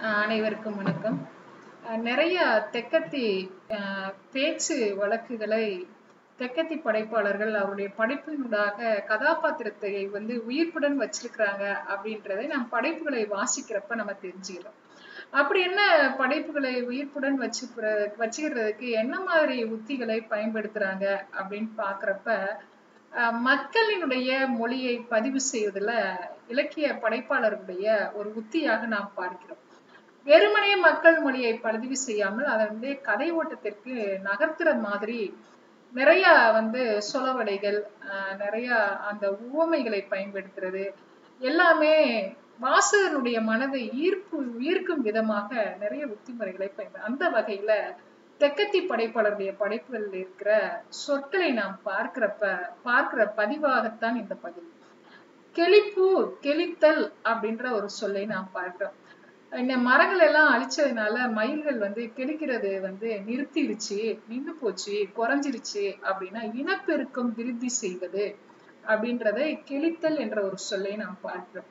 அஹ் அனைவருக்கும் வணக்கம் அஹ் நிறைய தெக்கத்தி அஹ் பேச்சு வழக்குகளை தெக்கத்தி படைப்பாளர்கள் அவருடைய படைப்பினூடாக கதாபாத்திரத்தை வந்து உயிர்ப்புடன் வச்சிருக்கிறாங்க அப்படின்றதை நாம் படைப்புகளை வாசிக்கிறப்ப நம்ம தெரிஞ்சுக்கிறோம் அப்படி என்ன படைப்புகளை உயிர்ப்புடன் வச்சு வச்சுக்கிறதுக்கு என்ன மாதிரி உத்திகளை பயன்படுத்துறாங்க அப்படின்னு பாக்குறப்ப அஹ் மக்களினுடைய மொழியை பதிவு செய்வதில் இலக்கிய படைப்பாளர்களுடைய ஒரு உத்தியாக நாம் பார்க்கிறோம் வெறுமனே மக்கள் மொழியை பதிவு செய்யாமல் அதை வந்து கதை ஓட்டத்திற்கு நகர்த்துற மாதிரி நிறைய வந்து சொலவடைகள் அஹ் நிறைய அந்த உவமைகளை பயன்படுத்துறது எல்லாமே வாசகனுடைய மனதை ஈர்ப்பு ஈர்க்கும் விதமாக நிறைய உத்திமுறைகளை பயன்படு அந்த வகையில தெக்கத்தி படைப்பாளருடைய படைப்புகளில் இருக்கிற சொற்களை நாம் பார்க்கிறப்ப பார்க்கிற பதிவாகத்தான் இந்த பதிவு கெளிப்பு கெளித்தல் அப்படின்ற ஒரு சொல்லை நாம் பார்க்கிறோம் இந்த மரங்கள் எல்லாம் அழிச்சதுனால மயில்கள் வந்து கெளிக்கிறது வந்து நிறுத்திடுச்சு நின்று போச்சு குறைஞ்சிருச்சு அப்படின்னா இனப்பெருக்கம் விருத்தி செய்வது அப்படின்றதை கெளித்தல் என்ற ஒரு சொல்லை நாம் பார்க்கிறோம்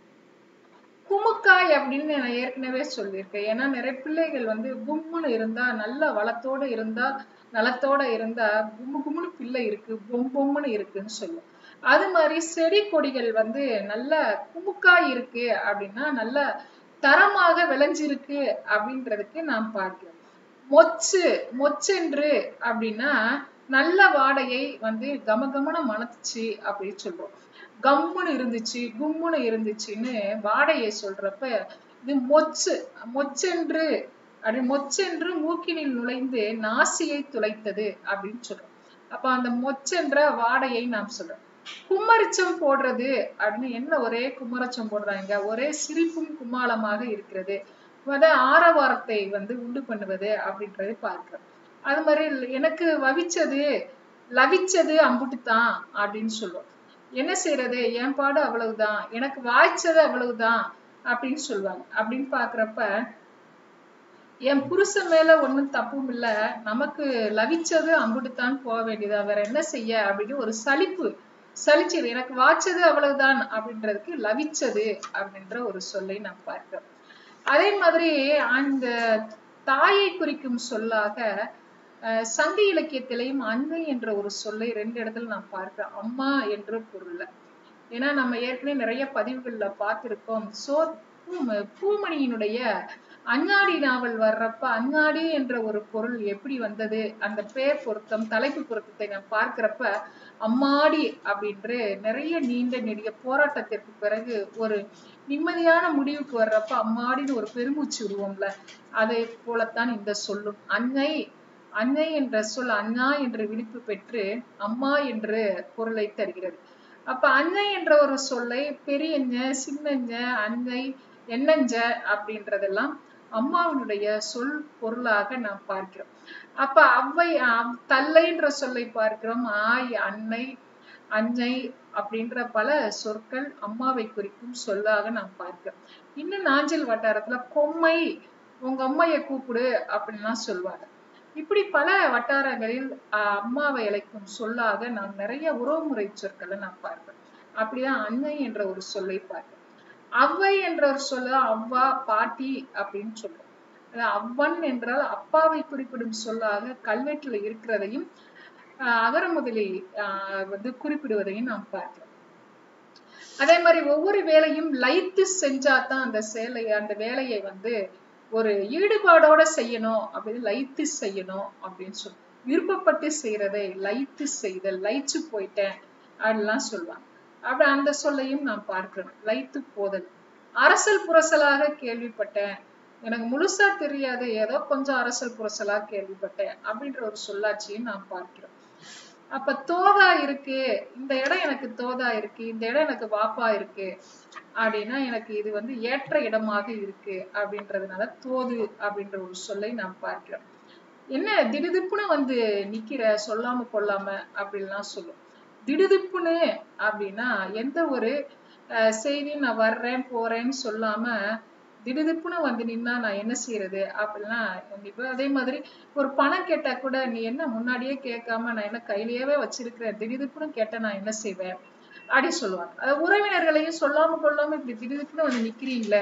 குமுக்காய் அப்படின்னு நான் ஏற்கனவே சொல்லியிருக்கேன் ஏன்னா நிறைய பிள்ளைகள் வந்து கும்முன்னு இருந்தா நல்ல வளத்தோட இருந்தா நலத்தோட இருந்தா கும்மு கும்முன்னு பிள்ளை இருக்கு பொம் பொம்முன்னு இருக்குன்னு சொல்லும் அது மாதிரி செடி கொடிகள் வந்து நல்ல குமுக்காய் இருக்கு அப்படின்னா நல்ல தரமாக விளைஞ்சிருக்கு அப்படின்றதுக்கு நாம் பார்க்கிறோம் மொச்சு மொச்சென்று அப்படின்னா நல்ல வாடையை வந்து கமகமன மணத்துச்சு அப்படின்னு சொல்றோம் கம்முன்னு இருந்துச்சு கும்முன்னு இருந்துச்சுன்னு வாடையை சொல்றப்ப இது மொச்சு மொச்சென்று அப்படி மொச்சென்று மூக்கினில் நுழைந்து நாசியை துளைத்தது அப்படின்னு சொல்றோம் அப்ப அந்த மொச்சென்ற வாடையை நாம் சொல்றோம் கும்மரிச்சம் போடுறது அப்படின்னு என்ன ஒரே கும்மரச்சம் போடுறாங்க ஒரே சிரிப்பும் கும்மாளமாக இருக்கிறது அத ஆரவாரத்தை வந்து உண்டு பண்ணுவது அப்படின்றது பார்க்கிறோம் அது மாதிரி எனக்கு வவிச்சது லவிச்சது அம்புட்டுத்தான் அப்படின்னு சொல்லுவோம் என்ன செய்யறது என் பாடு அவ்வளவுதான் எனக்கு வாய்ச்சது அவ்வளவுதான் அப்படின்னு சொல்லுவாங்க அப்படின்னு பாக்குறப்ப என் புருஷன் மேல ஒண்ணும் தப்பும் இல்ல நமக்கு லவிச்சது அம்புட்டுத்தான் போக வேண்டியதா வேற என்ன செய்ய அப்படின்னு ஒரு சலிப்பு சலிச்சது எனக்கு வாய்ச்சது அவ்வளவுதான் அப்படின்றதுக்கு லவிச்சது அப்படின்ற ஒரு சொல்லை நாம் பார்க்கிறோம் அதே மாதிரி அந்த தாயை குறிக்கும் சொல்லாக சங்க இலக்கியத்திலையும் அன்னை என்ற ஒரு சொல்லை ரெண்டு இடத்துல நான் பார்க்கிறேன் அம்மா என்ற பொருள்ல ஏன்னா நம்ம ஏற்கனவே நிறைய பதிவுகள்ல பார்த்திருக்கோம் சோ பூமணியினுடைய அஞ்ஞாடி நாவல் வர்றப்ப அஞ்ஞாடி என்ற ஒரு பொருள் எப்படி வந்தது அந்த பெயர் பொருத்தம் தலைப்பு பொருத்தத்தை நான் பார்க்கிறப்ப அம்மாடி அப்படின்ற நிறைய நீண்ட நெடிய போராட்டத்திற்கு பிறகு ஒரு நிம்மதியான முடிவுக்கு வர்றப்ப அம்மாடின்னு ஒரு பெருமூச்சு விடுவோம்ல அதை போலத்தான் இந்த சொல்லும் அன்னை அன்னை என்ற சொல் அண்ணா என்று விழிப்பு பெற்று அம்மா என்று பொருளை தருகிறது அப்ப அன்னை என்ற ஒரு சொல்லை பெரியஞ்ச சின்னஞ்ச அன்னை என்னஞ்ச அப்படின்றதெல்லாம் அம்மாவினுடைய சொல் பொருளாக நாம் பார்க்கிறோம் அப்ப அவ்வை தல்லைன்ற சொல்லை பார்க்கிறோம் ஆய் அன்னை அன்னை அப்படின்ற பல சொற்கள் அம்மாவை குறிக்கும் சொல்லாக நாம் பார்க்கிறோம் இன்னும் நாஞ்சல் வட்டாரத்துல கொம்மை உங்க அம்மைய கூப்பிடு அப்படின்லாம் சொல்லுவாங்க இப்படி பல வட்டாரங்களில் அம்மாவை அழைக்கும் சொல்லாக நாம் நிறைய உறவுமுறை சொற்களை நாம் பார்க்கிறோம் அப்படிதான் அன்னை என்ற ஒரு சொல்லை பார்க்கிறோம் அவ்வை என்ற ஒரு சொல்ல அவ்வா பாட்டி அப்படின்னு சொல்றோம் அவ்வன் என்றால் அப்பாவை குறிப்பிடும் சொல்லாக கல்வெட்டுல இருக்கிறதையும் அகர முதலி வந்து குறிப்பிடுவதையும் நாம் பார்க்கிறோம் அதே மாதிரி ஒவ்வொரு வேலையும் லைத்து செஞ்சாதான் அந்த சேலை அந்த வேலையை வந்து ஒரு ஈடுபாடோட செய்யணும் அப்படின்னு லைத்து செய்யணும் அப்படின்னு சொல்லி விருப்பப்பட்டு செய்யறதை லைத்து செய்தல் லைச்சு போயிட்டேன் அப்படிலாம் சொல்லுவாங்க அப்படி அந்த சொல்லையும் நான் பார்க்கிறேன் லைத்து போதல் அரசல் புரசலாக கேள்விப்பட்டேன் எனக்கு முழுசா தெரியாது ஏதோ கொஞ்சம் அரசல் புரசலா கேள்விப்பட்டேன் அப்படின்ற ஒரு சொல்லாட்சியும் நான் பார்க்கிறோம் அப்ப தோதா இருக்கு இந்த இடம் எனக்கு தோதா இருக்கு இந்த இடம் எனக்கு வாப்பா இருக்கு அப்படின்னா எனக்கு இது வந்து ஏற்ற இடமாக இருக்கு அப்படின்றதுனால தோது அப்படின்ற ஒரு சொல்லை நாம் பார்க்கிறோம் என்ன திடுதிப்புன்னு வந்து நிக்கிற சொல்லாம கொள்ளாம அப்படின்லாம் சொல்லும் திடுதிப்புன்னு அப்படின்னா எந்த ஒரு செய்தி நான் வர்றேன் போறேன்னு சொல்லாம திடுதிப்புன்னு வந்து நின்னா நான் என்ன செய்யறது அப்படின்னா கண்டிப்பா அதே மாதிரி ஒரு பணம் கேட்டா கூட நீ என்ன முன்னாடியே கேட்காம நான் என்ன கையிலேயே வச்சிருக்கிறேன் திடுதிப்புன்னு கேட்டா நான் என்ன செய்வேன் அப்படி சொல்லுவாங்க அது உறவினர்களையும் சொல்லாம கொள்ளாம இப்படி திடுதிப்புன்னு வந்து நிக்கிறீங்களே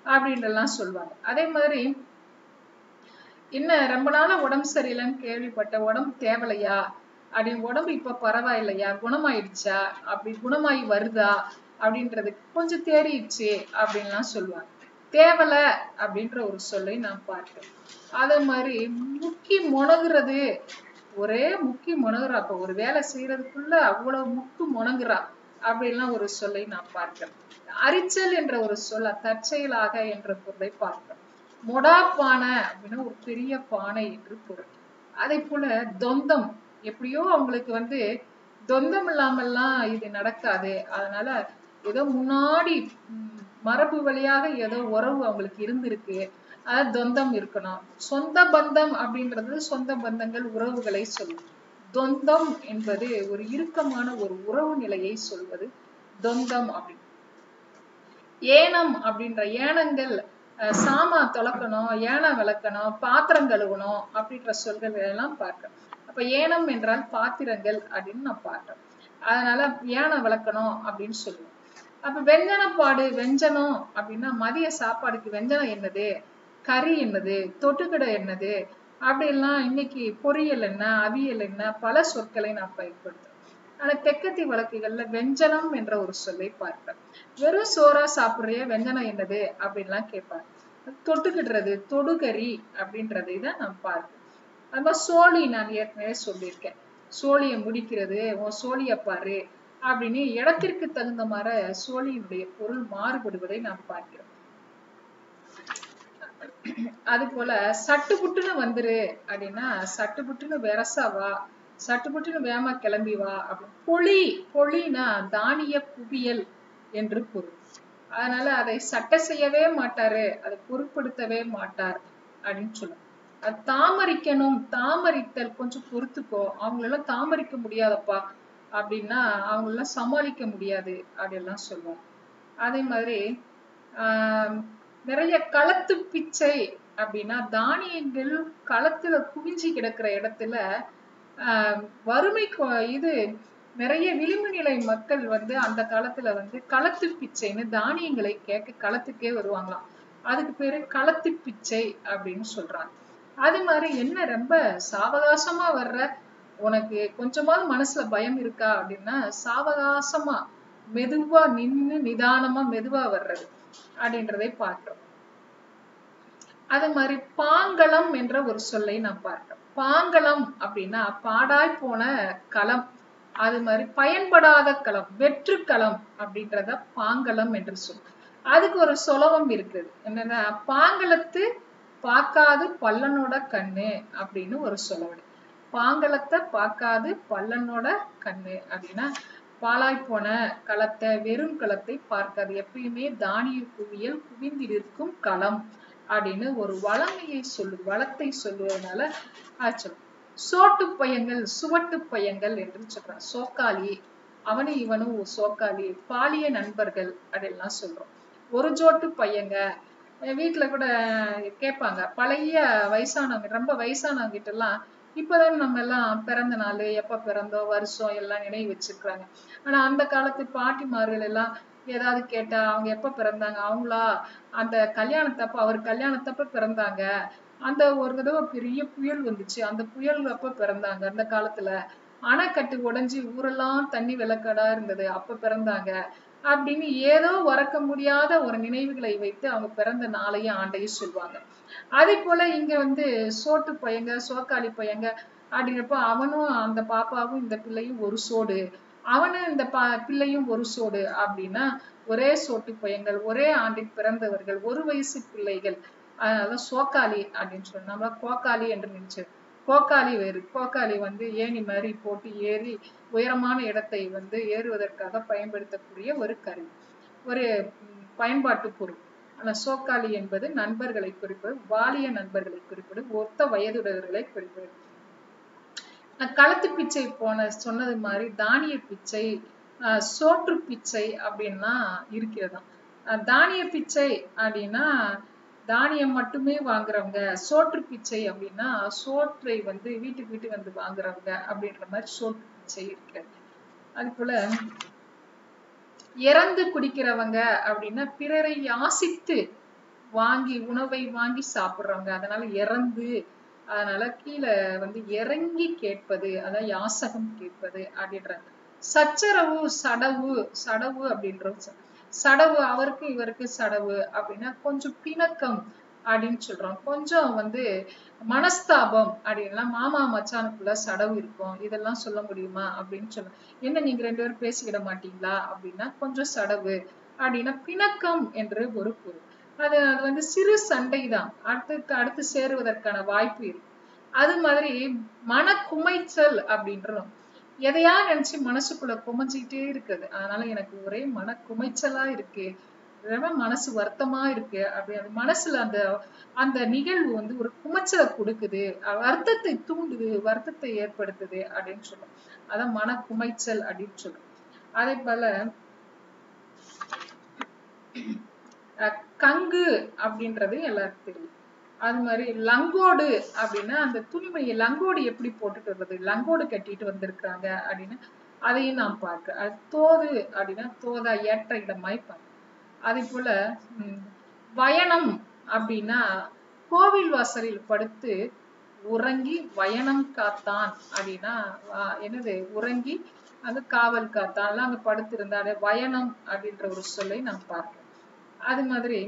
அப்படின்றலாம் சொல்லுவாங்க அதே மாதிரி என்ன ரொம்ப நாளா உடம்பு சரியில்லைன்னு கேள்விப்பட்ட உடம்பு தேவலையா அப்படின்னு உடம்பு இப்ப பரவாயில்லையா குணமாயிடுச்சா அப்படி குணமாயி வருதா அப்படின்றது கொஞ்சம் தேறிடுச்சு அப்படின்லாம் சொல்லுவாங்க தேவலை அப்படின்ற ஒரு சொல்லை நான் பார்த்தேன் அதே மாதிரி முக்கி முணங்குறது ஒரே முக்கி முணங்குறா அப்ப ஒரு வேலை செய்யறதுக்குள்ள அவ்வளவு முக்கு முணங்குறா அப்படின்லாம் ஒரு சொல்லை நான் பார்க்கிறேன் அரிச்சல் என்ற ஒரு சொல்ல தற்செயலாக என்ற பொருளை பார்க்கிறேன் மொடா பானை அப்படின்னா ஒரு பெரிய பானை என்று பொருள் அதே போல தொந்தம் எப்படியோ அவங்களுக்கு வந்து தொந்தம் இல்லாமல்லாம் இது நடக்காது அதனால ஏதோ முன்னாடி ம், மரபு வழியாக ஏதோ உறவு அவங்களுக்கு இருந்திருக்கு அதாவது தொந்தம் இருக்கணும் சொந்த பந்தம் அப்படின்றது சொந்த பந்தங்கள் உறவுகளை சொல்லும் தொந்தம் என்பது ஒரு இறுக்கமான ஒரு உறவு நிலையை சொல்வது தொந்தம் அப்படி ஏனம் அப்படின்ற ஏனங்கள் அஹ், சாமா தொலக்கணும் ஏனம் விளக்கணும் பாத்திரம் கழுவணும் அப்படின்ற சொல்கள் எல்லாம் பார்க்கிறோம் அப்ப ஏனம் என்றால் பாத்திரங்கள் அப்படின்னு நான் பார்க்கிறேன் அதனால ஏனம் விளக்கணும் அப்படின்னு சொல்லுவோம் அப்ப வெஞ்சனப்பாடு வெஞ்சனம் அப்படின்னா மதிய சாப்பாடுக்கு வெஞ்சனம் என்னது கறி என்னது தொட்டுக்கடை என்னது அப்படிலாம் இன்னைக்கு பொரியல் என்ன அவியல் என்ன பல சொற்களை நான் பயன்படுத்துறேன் ஆனா தெக்கத்தி வழக்குகள்ல வெஞ்சனம் என்ற ஒரு சொல்லை பார்ப்பேன் வெறும் சோறா சாப்பிடுறிய வெஞ்சனம் என்னது அப்படின்லாம் கேட்பாங்க தொட்டுக்கிடுறது தொடுகறி அப்படின்றதை தான் நான் பார்ப்பேன் அது மாதிரி சோழி நான் ஏற்கனவே சொல்லியிருக்கேன் சோழியை முடிக்கிறது உன் சோழிய பாரு அப்படின்னு இடத்திற்கு தகுந்த மாதிரி சோழியினுடைய பொருள் மாறுபடுவதை நாம் பார்க்கிறோம் அது போல சட்டு புட்டுன்னு வந்துரு அப்படின்னா சட்டு புட்டுன்னு வெரசா வா சட்டு புட்டுன்னு வேமா கிளம்பி வா அப்படின்னு பொழி பொழினா தானிய குவியல் என்று பொருள் அதனால அதை சட்ட செய்யவே மாட்டாரு அதை பொருட்படுத்தவே மாட்டார் அப்படின்னு சொல்லுவோம் அது தாமரிக்கணும் தாமரித்தல் கொஞ்சம் பொறுத்துக்கோ அவங்களெல்லாம் தாமரிக்க முடியாதப்பா அப்படின்னா அவங்களெல்லாம் சமாளிக்க முடியாது அப்படின்லாம் சொல்லுவோம் அதே மாதிரி ஆஹ் நிறைய களத்து பிச்சை அப்படின்னா தானியங்கள் களத்துல குவிஞ்சு கிடக்கிற இடத்துல ஆஹ் வறுமை கொ- இது நிறைய விளிம்பு நிலை மக்கள் வந்து அந்த காலத்துல வந்து களத்து பிச்சைன்னு தானியங்களை கேட்க களத்துக்கே வருவாங்களாம் அதுக்கு பேரு களத்து பிச்சை அப்படின்னு சொல்றாங்க அது மாதிரி என்ன ரொம்ப சாவகாசமா வர்ற உனக்கு கொஞ்சமாவது மனசுல பயம் இருக்கா அப்படின்னா சாவகாசமா மெதுவா நின்னு நிதானமா மெதுவா வர்றது அப்படின்றதை பார்க்கிறோம் அது மாதிரி பாங்களம் என்ற ஒரு சொல்லை நான் பார்க்கிறோம் பாங்களம் அப்படின்னா பாடாய் போன களம் அது மாதிரி பயன்படாத களம் வெற்று களம் அப்படின்றத பாங்களம் என்று சொல் அதுக்கு ஒரு சொலவம் இருக்குது என்னன்னா பாங்களத்து பார்க்காது பல்லனோட கண்ணு அப்படின்னு ஒரு சொலவடு பாங்களத்தை பார்க்காது பல்லனோட கண்ணு அப்படின்னா பாழாய் போன களத்தை வெறும் களத்தை பார்க்காது எப்பயுமே தானிய குவியல் குவிந்திருக்கும் களம் அப்படின்னு ஒரு வளமையை சொல்லு வளத்தை சொல்லுவதனால ஆச்சரியம் சோட்டு பையங்கள் சுவட்டு பையங்கள் என்று சொல்றான் சோக்காளி அவனும் இவனும் ஒரு சோக்காளி பாலிய நண்பர்கள் அப்படின்லாம் சொல்றோம் ஒரு ஜோட்டு பையங்க அஹ் வீட்ல கூட கேட்பாங்க பழைய வயசானவங்க ரொம்ப வயசானவங்க கிட்ட எல்லாம் இப்பதான் நம்ம எல்லாம் பிறந்த நாள் எப்ப பிறந்தோம் வருஷம் எல்லாம் நினைவு வச்சிருக்காங்க ஆனா அந்த காலத்து பாட்டிமார்கள் எல்லாம் ஏதாவது கேட்டா அவங்க எப்ப பிறந்தாங்க அவங்களா அந்த கல்யாணத்தப்ப அவர் கல்யாணத்தப்ப பிறந்தாங்க அந்த ஒரு தடவை பெரிய புயல் வந்துச்சு அந்த புயல் அப்ப பிறந்தாங்க அந்த காலத்துல அணைக்கட்டு உடைஞ்சு ஊரெல்லாம் தண்ணி வெள்ளக்காடா இருந்தது அப்ப பிறந்தாங்க அப்படின்னு ஏதோ மறக்க முடியாத ஒரு நினைவுகளை வைத்து அவங்க பிறந்த நாளையும் ஆண்டையும் சொல்லுவாங்க அதே போல இங்க வந்து சோட்டு பையங்க சோக்காளி பையங்க அப்படிங்கிறப்ப அவனும் அந்த பாப்பாவும் இந்த பிள்ளையும் ஒரு சோடு அவனும் இந்த பா பிள்ளையும் ஒரு சோடு அப்படின்னா ஒரே சோட்டு பையங்கள் ஒரே ஆண்டில் பிறந்தவர்கள் ஒரு வயசு பிள்ளைகள் அதனால சோக்காளி அப்படின்னு சொல்லி நம்ம கோக்காளி என்று நினைச்சு கோக்காளி வேறு கோக்காளி வந்து ஏணி மாதிரி போட்டு ஏறி உயரமான இடத்தை வந்து ஏறுவதற்காக பயன்படுத்தக்கூடிய ஒரு கருவி ஒரு ம், பயன்பாட்டு பொருள் ஆனா சோக்காளி என்பது நண்பர்களை குறிப்பது வாலிய நண்பர்களை குறிப்பது ஒத்த வயதுடையவர்களை குறிப்பது நான் களத்து பிச்சை போன சொன்னது மாதிரி தானிய பிச்சை ஆஹ் சோற்று பிச்சை அப்படின்னா இருக்கிறதாம் ஆஹ் தானிய பிச்சை அப்படின்னா தானியம் மட்டுமே வாங்குறவங்க சோற்று பிச்சை அப்படின்னா சோற்றை வந்து வீட்டுக்கு வீட்டுக்கு வந்து வாங்குறவங்க அப்படின்ற மாதிரி சோற்று பிச்சை இருக்கிறது அது போல இறந்து குடிக்கிறவங்க அப்படின்னா பிறரை யாசித்து வாங்கி உணவை வாங்கி சாப்பிடுறவங்க அதனால இறந்து அதனால கீழே வந்து இறங்கி கேட்பது அதான் யாசகம் கேட்பது அப்படின்றாங்க சச்சரவு சடவு சடவு அப்படின்றது சடவு அவருக்கு இவருக்கு சடவு அப்படின்னா கொஞ்சம் பிணக்கம் அப்படின்னு சொல்றோம் கொஞ்சம் வந்து மனஸ்தாபம் அப்படின்னா மாமா மச்சானுக்குள்ள சடவு இருக்கும் இதெல்லாம் சொல்ல முடியுமா அப்படின்னு சொல்ல என்ன நீங்க ரெண்டு பேரும் பேசிக்கிட மாட்டீங்களா அப்படின்னா கொஞ்சம் சடவு அப்படின்னா பிணக்கம் என்று ஒரு பொருள் அது அது வந்து சிறு சண்டை தான் அடுத்து அடுத்து சேருவதற்கான வாய்ப்பு இருக்கு அது மாதிரி மன குமைச்சல் அப்படின்றோம் எதையா நினைச்சு மனசுக்குள்ள குமைஞ்சிக்கிட்டே இருக்குது அதனால எனக்கு ஒரே மன குமைச்சலா இருக்கு ரொம்ப மனசு வருத்தமா இருக்கு அப்படி அந்த மனசுல அந்த அந்த நிகழ்வு வந்து ஒரு குமைச்சலை கொடுக்குது வருத்தத்தை தூண்டுது வருத்தத்தை ஏற்படுத்துது அப்படின்னு சொல்லும் அதான் மன குமைச்சல் அப்படின்னு சொல்லும் அதே போல கங்கு அப்படின்றது எல்லாருக்கும் தெரியும் அது மாதிரி லங்கோடு அப்படின்னா அந்த துணிமணியை லங்கோடு எப்படி போட்டுட்டு வர்றது லங்கோடு கட்டிட்டு வந்திருக்காங்க அப்படின்னு அதையும் நாம் பார்க்க அது தோது அப்படின்னா தோதா ஏற்ற இடமாய் பார்க்க அதே போல வயனம் அப்படின்னா கோவில் வாசலில் படுத்து உறங்கி வயனம் காத்தான் அப்படின்னா என்னது உறங்கி அங்க காவல் காத்தான் அங்க படுத்திருந்தாரு வயனம் அப்படின்ற ஒரு சொல்லை நாம் பார்க்கிறோம் அது மாதிரி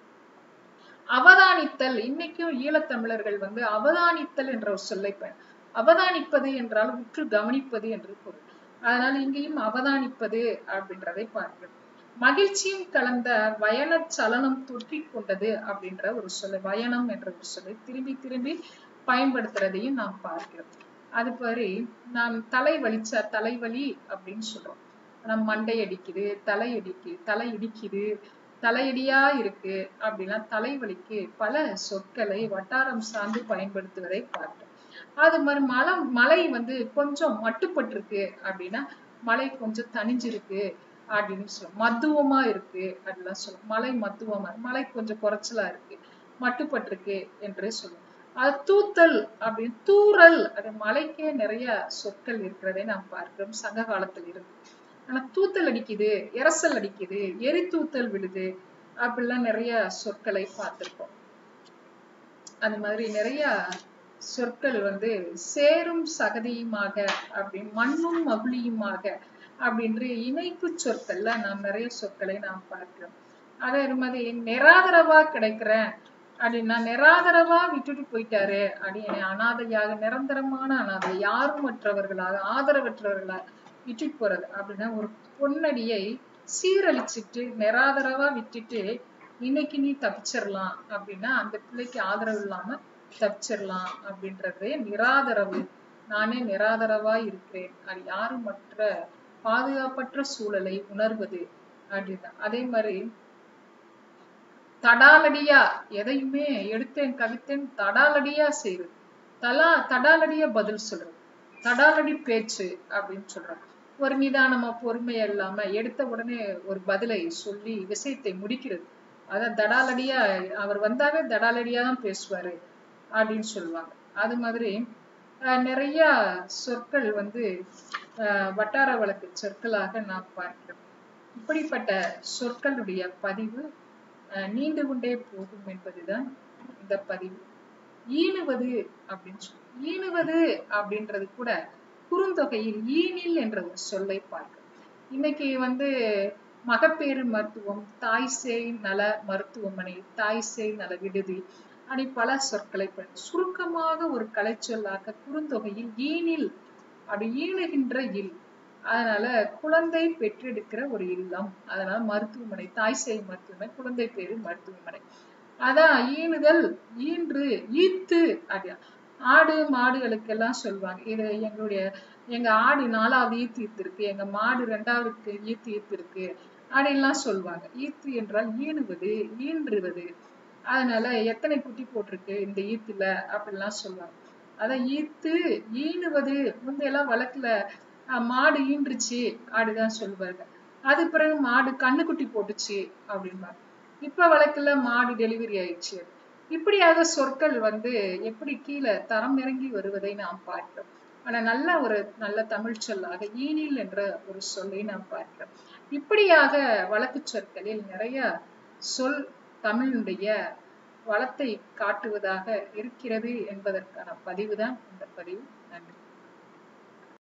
அவதானித்தல் இன்னைக்கும் ஈழத்தமிழர்கள் வந்து அவதானித்தல் என்ற ஒரு சொல்லை பயன் அவதானிப்பது என்றால் உற்று கவனிப்பது என்று பொருள் அதனால இங்கேயும் அவதானிப்பது அப்படின்றதை பார்க்கிறோம் மகிழ்ச்சியும் கலந்த வயன சலனம் தொற்றிக் கொண்டது அப்படின்ற ஒரு சொல்லை வயனம் என்ற ஒரு சொல்லை திரும்பி திரும்பி பயன்படுத்துறதையும் நாம் பார்க்கிறோம் அது மாதிரி நாம் தலை வலிச்சா தலைவலி அப்படின்னு சொல்றோம் நம் மண்டை அடிக்குது தலை அடிக்கு தலை இடிக்குது தலையடியா இருக்கு அப்படின்னா தலைவலிக்கு பல சொற்களை வட்டாரம் சார்ந்து பயன்படுத்துவதை பார்த்தோம் அது மாதிரி மலை மலை வந்து கொஞ்சம் மட்டுப்பட்டிருக்கு அப்படின்னா மலை கொஞ்சம் தனிஞ்சிருக்கு அப்படின்னு சொல்லுவோம் மத்துவமா இருக்கு அப்படிலாம் சொல்லுவோம் மலை மத்துவமா மலை கொஞ்சம் குறைச்சலா இருக்கு மட்டுப்பட்டிருக்கு என்று சொல்லுவோம் அது தூத்தல் அப்படின்னு தூறல் அது மலைக்கே நிறைய சொற்கள் இருக்கிறதை நாம் பார்க்கிறோம் சங்க காலத்தில் இருந்து ஆனா தூத்தல் அடிக்குது இரசல் அடிக்குது எரி தூத்தல் விடுது அப்படிலாம் நிறைய சொற்களை பார்த்திருக்கோம் அந்த மாதிரி நிறைய சொற்கள் வந்து சேரும் சகதியுமாக அப்படி மண்ணும் மகுழியுமாக அப்படின்ற இணைப்பு சொற்கள்ல நாம் நிறைய சொற்களை நாம் பார்க்கிறோம் அதே மாதிரி நிராதரவா கிடைக்கிறேன் அப்படின்னா நிராதரவா விட்டுட்டு போயிட்டாரு அப்படின்னு அனாதையாக நிரந்தரமான அனாதை யாரும் மற்றவர்களாக ஆதரவற்றவர்களாக விட்டுட்டு போறது அப்படின்னா ஒரு பொன்னடியை சீரழிச்சிட்டு நிராதரவா விட்டுட்டு இன்னைக்கு நீ தப்பிச்சிடலாம் அப்படின்னா அந்த பிள்ளைக்கு ஆதரவு இல்லாம தப்பிச்சிடலாம் அப்படின்றதே நிராதரவு நானே நிராதரவா இருக்கிறேன் அது யாரும் மற்ற பாதுகாப்பற்ற சூழலை உணர்வது அப்படிதான் அதே மாதிரி தடாலடியா எதையுமே எடுத்தேன் கவித்தேன் தடாலடியா செய்யுது தலா தடாலடியா பதில் சொல்றது தடாலடி பேச்சு அப்படின்னு சொல்றாங்க ஒரு நிதானமா பொறுமையா இல்லாம எடுத்த உடனே ஒரு பதிலை சொல்லி விஷயத்தை முடிக்கிறது அதான் தடாலடியா அவர் வந்தாவே தடாலடியா தான் பேசுவாரு அப்படின்னு சொல்லுவாங்க அது மாதிரி நிறைய சொற்கள் வந்து வட்டார வழக்கு சொற்களாக நாம் பார்க்கிறோம் இப்படிப்பட்ட சொற்களுடைய பதிவு நீண்டு கொண்டே போகும் என்பதுதான் இந்த பதிவு ஈணுவது அப்படின்னு சொல்லி ஈணுவது அப்படின்றது கூட குறுந்தொகையில் ஈனில் என்ற ஒரு சொல்லை பார்க்க இன்னைக்கு வந்து மகப்பேறு மருத்துவம் தாய் சேய் நல மருத்துவமனை தாய் சேய் நல விடுதி அப்படி பல சொற்களை சுருக்கமாக ஒரு கலை சொல்லாக்க குறுந்தொகையில் ஈனில் அப்படி ஈணுகின்ற இல் அதனால குழந்தை பெற்றெடுக்கிற ஒரு இல்லம் அதனால மருத்துவமனை தாய் சேய் மருத்துவமனை குழந்தை பேரு மருத்துவமனை அதான் ஈணுதல் ஈன்று ஈத்து அப்படியா ஆடு மாடுகளுக்கெல்லாம் சொல்லுவாங்க இது எங்களுடைய எங்க ஆடு நாலாவது ஈத்து ஈத்து இருக்கு எங்க மாடு ரெண்டாவது ஈத்து ஈத்து இருக்கு அப்படின்லாம் சொல்லுவாங்க ஈத்து என்றால் ஈணுவது ஈன்றுவது அதனால எத்தனை குட்டி போட்டிருக்கு இந்த ஈத்துல அப்படின்லாம் சொல்லுவாங்க அதான் ஈத்து ஈணுவது முந்தையெல்லாம் வழக்குல மாடு ஈன்றுச்சு அப்படிதான் சொல்லுவாங்க அது பிறகு மாடு கண்ணுக்குட்டி போட்டுச்சு அப்படின்பாங்க இப்ப வழக்குல மாடு டெலிவரி ஆயிடுச்சு இப்படியாக சொற்கள் வந்து எப்படி கீழே தரம் இறங்கி வருவதை நாம் பார்க்கிறோம் ஆனா நல்ல ஒரு நல்ல தமிழ் சொல்லாக ஈனில் என்ற ஒரு சொல்லை நாம் பார்க்கிறோம் இப்படியாக வழக்கு சொற்களில் நிறைய சொல் தமிழினுடைய வளத்தை காட்டுவதாக இருக்கிறது என்பதற்கான பதிவு தான் இந்த பதிவு நன்றி